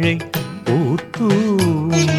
மழை ஊத்தூவும்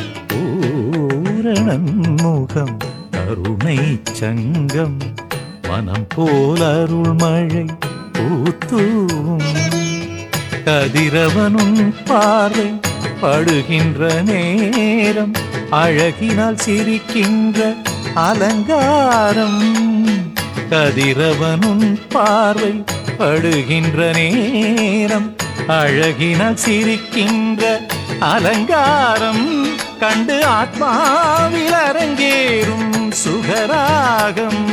பூரணன் முகம் கருணை சங்கம் மனம் போல் அருள் மழை ஊத்தூவும் கதிரவனும் பார்வை படுகின்ற நேரம் அழகினால் சிரிக்கின்ற அலங்காரம் கதிரவனும் பார்வை படுகின்ற நேரம் அழகினால் சிரிக்கின்ற அலங்காரம் கண்டு ஆத்மாவில் அரங்கேறும் சுகராகம்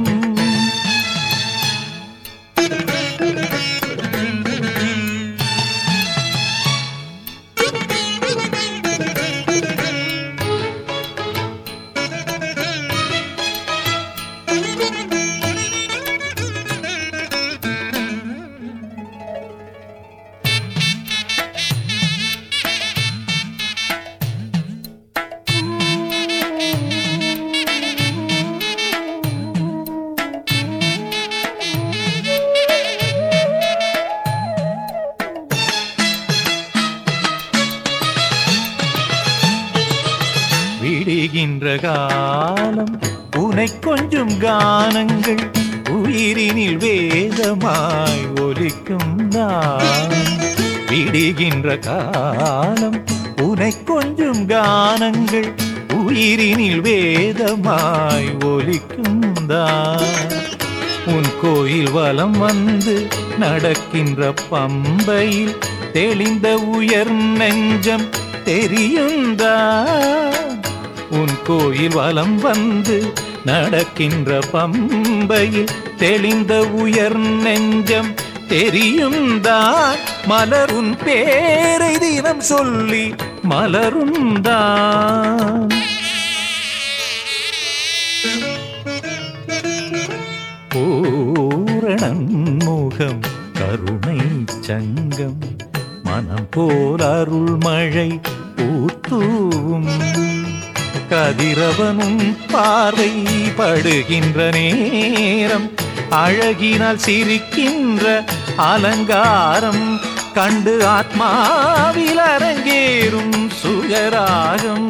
விடுகின்ற காலம் உனை கொஞ்சம் கானங்கள் உயிரினில் வேதமாய் ஒலிக்கும் நான் விடுகின்ற காலம் உனை கொஞ்சம் கானங்கள் உயிரினில் வேதமாய் ஒலிக்கும் தான் உன் கோயில் வலம் வந்து நடக்கின்ற பம்பையில் தெளிந்த உயர் நெஞ்சம் தெரியுந்தா உன் கோயில் வலம் வந்து நடக்கின்ற பம்பையில் தெளிந்த உயர் நெஞ்சம் தெரியுந்தான் மலரும் பேரை தினம் சொல்லி மலருந்தான் பூரணன் முகம் கருணை சங்கம் மனம் போல் அருள் மழை ஊத்தூவும் கதிரவனும் பார்வை படுகின்ற நேரம் அழகினால் சிரிக்கின்ற அலங்காரம் கண்டு ஆத்மாவில் அரங்கேறும் சுகராகம்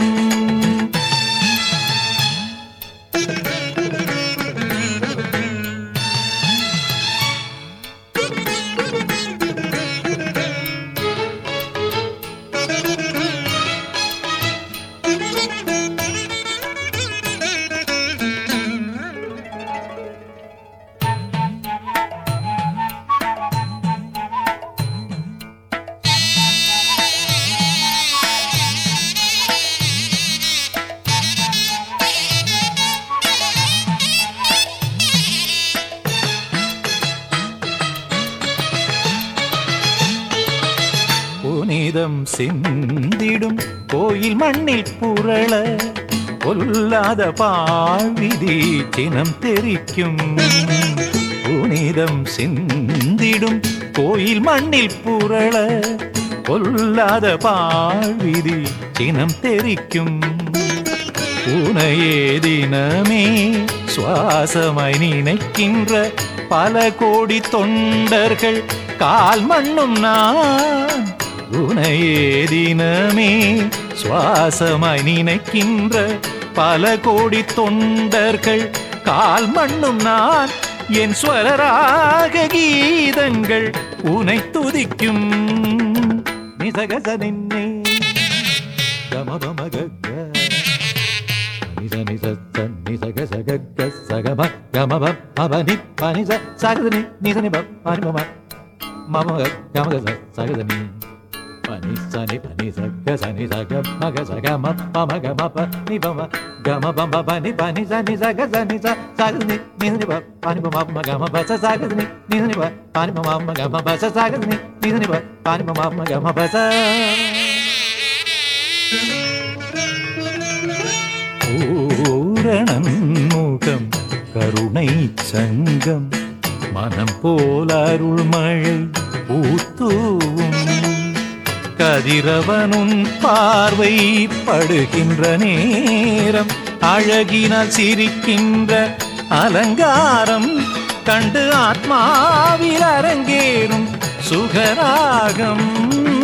புனிதம் சிந்திடும் கோயில் மண்ணில் புரள பொல்லாத பாழ்விதி சினம் தெரிக்கும் புனிதம் சிந்திடும் கோயில் மண்ணில் புரள பொல்லாத பாழ்விதி சினம் தெரிக்கும் உனையே தினமே சுவாசமாய் நினைக்கின்ற பல கோடி தொண்டர்கள் கால் மண்ணும் நான் உனையே தினமே சுவாசமாய் நினைக்கின்ற பல கோடி தொண்டர்கள் கால் மண்ணும் நான் என் ஸ்வரராக கீதங்கள் உனை துதிக்கும் நிசகச நின்னே கமபமகக்க நிச நிச ச நிச க ச க க ச க ம க ம ப ம ப நி ப நி ச ச க த நி நி ச நி ப ப நி ப ம ம ம க க ம க ச ச க த நி ப நி ச நி ப நி ச க ச நி ச க ம க ச க ம ப ம க ம ப நி ப ம க ம ப ம ப நி ப நி ச நி ச க ச நி ச ச க த நி நி ச நி ப ப நி ப ம ம க ம ப ச ச க த நி நி ச நி ப ப நி ப ம ம க ம ப ச ச க த நி நி ச நி ப ப நி ப ம ம க ம ப ச பூரணன் முகம் கருணை சங்கம் மனம் போல அருள் மழை ஊத்தூவும் கதிரவனும் பார்வை படுகின்ற நேரம் அழகினால் சிரிக்கின்ற அலங்காரம் கண்டு ஆத்மாவில் அரங்கேறும் சுகராகம்